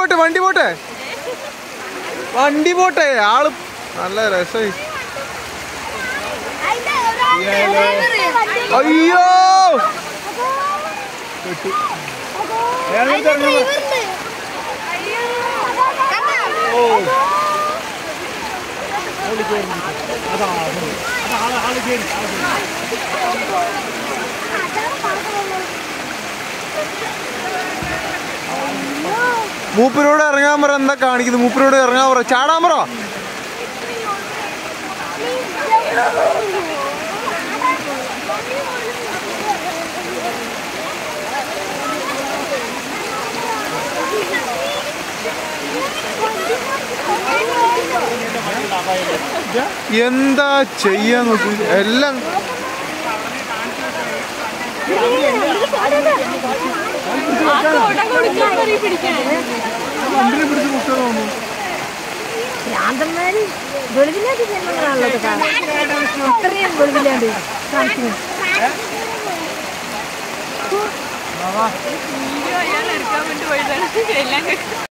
പോട്ടെ വണ്ടി പോട്ടെ വണ്ടി പോട്ടെ ആള് നല്ല രസമായി അയ്യോ മൂപ്പരോട് ഇറങ്ങാൻ പറ എന്താ കാണിക്കുന്നത് മൂപ്പരോട് ഇറങ്ങാൻ പറ ചാടാൻ പറ എന്താ ചെയ്യാൻ നോക്കി എല്ലാം ഭ്രാന്തന്മാര് വെളിവില്ലാണ്ട് ജന്മങ്ങളാണല്ലോ കാണാൻ ഇത്രയും വെളിവില്ലാണ്ട് കാണിക്കുന്നു അയാൾ എടുക്കാൻ വേണ്ടി പോയതാണ് എല്ലാം